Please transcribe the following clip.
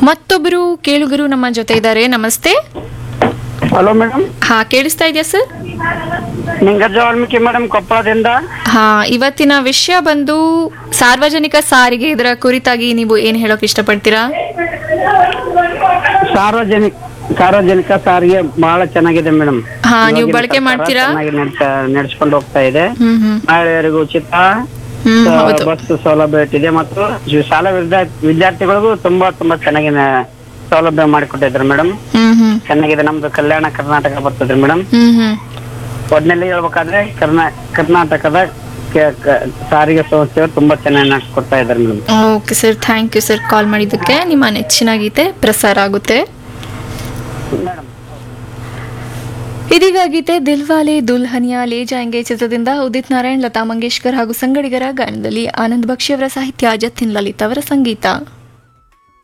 ಮತ್ತೊಬ್ಬರು ಕೇಳುಗರು ನಮ್ಮ ಜೊತೆ ಇದ್ದಾರೆ ನಮಸ್ತೆ ಹಲೋ ಮೇಡಮ್ ಹಾ ಕೇಳಿಸ್ತಾ ಇದೆಯಾ ಸರ್ ನಿಂಗಜ್ಜ ವಾಲ್ಮೀಕಿ ಮೇಡಮ್ ಕೊಪ್ಪಳದಿಂದ ಹಾ ಇವತ್ತಿನ ವಿಷಯ ಬಂದು ಸಾರ್ವಜನಿಕ ಸಾರಿಗೆ ಇದರ ಕುರಿತಾಗಿ ನೀವು ಏನ್ ಹೇಳೋಕೆ ಇಷ್ಟಪಡ್ತೀರಾ ಸಾರ್ವಜನಿಕ ಸಾರ್ವಜನಿಕ ಸಾರಿಗೆ ಬಹಳ ಚೆನ್ನಾಗಿದೆ ಮೇಡಮ್ ಹಾ, ನೀವು ಬಳಕೆ ಮಾಡ್ತೀರಾ? ಚೆನ್ನಾಗಿ ನಡೆಸ್ಕೊಂಡು ಹೋಗ್ತಾ ಇದೆ ಹ್ಮ್ ಹ್ಮ್ ಮಹಿಳೆಯರಿಗೂ ಉಚಿತ ಹ್ಮ್ ಹೌದು ಬಸ್ ಸೌಲಭ್ಯ ಇಟ್ಟಿದೆ ಮತ್ತು ಜಿ- ಶಾಲಾ ವಿದ್ಯಾರ್ಥಿ ವಿದ್ಯಾರ್ಥಿಗಳಿಗೂ ತುಂಬಾ ತುಂಬಾ ಚೆನ್ನಾಗಿ ನ- ಸೌಲಭ್ಯ ಮಾಡಿಕೊಟ್ಟಿದ್ದಾರೆ ಮೇಡಮ್ ಹ್ಮ್ ಹ್ಮ್ ಚೆನ್ನಾಗಿದೆ ನಮ್ದು ಕಲ್ಯಾಣ ಕರ್ನಾಟಕ ಬರ್ತದ್ರಿ ಮೇಡಮ್ ಹ್ಮ್ ಹ್ಮ್ ಒಟ್ನಲ್ಲಿ ಹೇಳ್ಬೇಕಾದ್ರೆ ಕರ್ನಾ ಕರ್ನಾಟಕದ ಕೆ- ಕ- ಸಾರಿಗೆ ಸಂಸ್ಥೆಯವರು ತುಂಬಾ ಚೆನ್ನಾಗಿ ನಡೆಸ್ಕೊಡ್ತಾ ಇದ್ದಾರೆ madam okay sir thank you sir call ಮಾಡಿದ್ದಕ್ಕೆ ನಿಮ್ಮ ನೆಚ್ಚಿನ ಗೀತೆ ಪ್ರಸಾರ ಆಗುತ್ತೆ ಮೇಡಮ್ ಇದೀಗ ಗೀತೆ ದಿಲ್ವಾಲೆ ದುಲ್ಹನಿಯಾ ಲೇ ಜಾಯಂಗೆ ಚಿತ್ರದಿಂದ ಉದಿತ್ ನಾರಾಯಣ್ ಲತಾ ಮಂಗೇಶ್ಕರ್ ಹಾಗೂ ಸಂಗಡಿಗರ ಗಾಯನದಲ್ಲಿ ಆನಂದ್ ಬಕ್ಷಿ ಅವರ ಸಾಹಿತ್ಯ ಜತಿನ್ ಲಲಿತ್ ಅವರ ಸಂಗೀತ